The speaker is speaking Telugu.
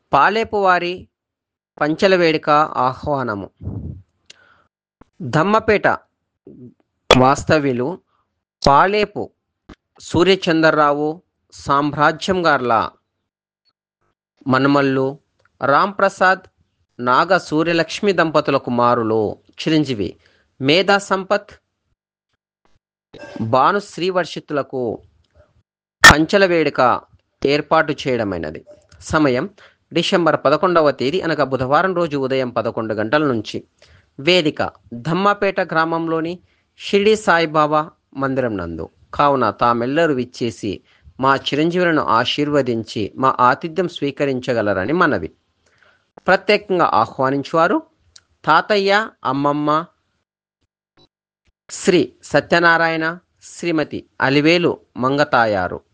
పాలేపు వారి పంచల వేడుక ఆహ్వానము దమ్మపేట వాస్తవ్యులు పాలేపు సూర్యచంద్రరావు సామ్రాజ్యం గార్ల మనుమల్లు రాంప్రసాద్ నాగ సూర్యలక్ష్మి దంపతుల కుమారులు చిరంజీవి మేధా సంపత్ భాను శ్రీవర్షిత్తులకు పంచల వేడుక ఏర్పాటు చేయడమైనది సమయం డిసెంబర్ పదకొండవ తేదీ అనగా బుధవారం రోజు ఉదయం పదకొండు గంటల నుంచి వేదిక ధమ్మపేట గ్రామంలోని షిరిడి సాయిబాబా మందిరం నందు కావున తామెల్లరూ విచ్చేసి మా చిరంజీవులను ఆశీర్వదించి మా ఆతిథ్యం స్వీకరించగలరని మనవి ప్రత్యేకంగా ఆహ్వానించువారు తాతయ్య అమ్మమ్మ శ్రీ సత్యనారాయణ శ్రీమతి అలివేలు మంగతాయారు